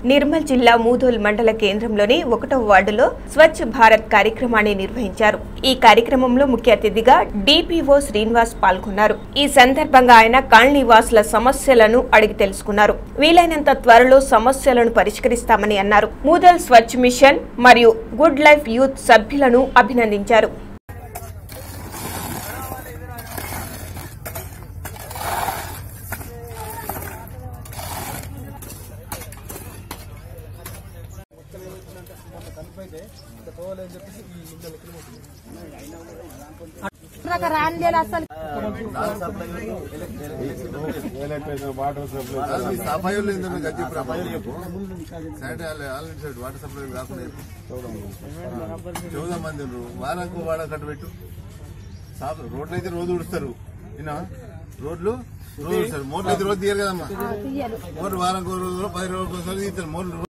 నిర్మల్ జిల్లా మూధోల్ మండల కేంద్రంలోని ఒకటవ వార్డులో స్వచ్ఛ భారత్ కార్యక్రమాన్ని నిర్వహించారు ఈ కార్యక్రమంలో ముఖ్య అతిథిగా డిపిఓ శ్రీనివాస్ పాల్గొన్నారు ఈ సందర్భంగా ఆయన కాలనీ వాసుల సమస్యలను అడిగి తెలుసుకున్నారు వీలైనంత త్వరలో సమస్యలను పరిష్కరిస్తామని అన్నారు మూధల్ స్వచ్ఛ మిషన్ మరియు గుడ్ లైఫ్ యూత్ సభ్యులను అభినందించారు నాకు రానిలేదు అసలు అది సఫాయి వాళ్ళు ఏంటంటే గట్టి side already side water supply కాకుండా చౌదా మంది ఉన్నారు. వారానికి వాడ కట్టు పెట్టు సాఫ్ రోడ్లు అయితే రోజు ఉడుస్తారు విన్నా రోడ్లు రోజు ఉడుస్తారు మోటార్ అయితే రోజు తీయరు కదమ్మా తీయరు మోటార్ వారానికి ఒక రోజు పది రోజులు ఒకసారి తీస్తారు మోటార్